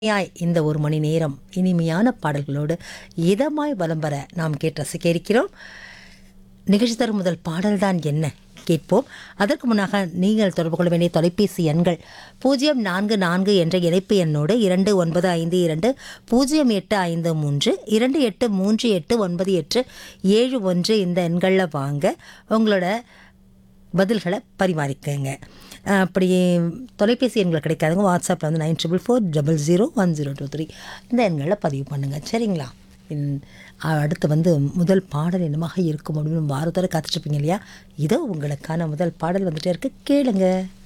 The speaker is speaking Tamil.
இனிமையாய் இந்த ஒரு மணி நேரம் இனிமையான பாடல்களோடு இதமாய் வலம் வர நாம் கேட்டு ரசிக்க இருக்கிறோம் நிகழ்ச்சி தரும் முதல் பாடல்தான் என்ன கேட்போம் அதற்கு முன்னாக நீங்கள் தொடர்பு கொள்ள வேண்டிய தொலைபேசி எண்கள் பூஜ்ஜியம் நான்கு நான்கு என்ற இணைப்பு எண்ணோடு இரண்டு ஒன்பது ஐந்து இரண்டு பூஜ்ஜியம் எட்டு ஐந்து மூன்று இரண்டு எட்டு மூன்று எட்டு ஒன்பது எட்டு ஏழு ஒன்று இந்த எண்களில் வாங்க உங்களோட பதில்களை பரிமாறிக்கங்க அஹ் அப்படி தொலைபேசி எண்கள் கிடைக்காதவங்க வாட்ஸ்அப்பில் வந்து nine triple four double zero one zero two three இந்த எண்களில் பதிவு பண்ணுங்கள் சரிங்களா இன்- அடுத்து வந்து முதல் பாடல் என்னமாக இருக்கும் அப்படின்னு வாரத்தோட காத்துட்ருப்பீங்க இல்லையா இதோ உங்களுக்கான முதல் பாடல் வந்துட்டே இருக்கு கேளுங்க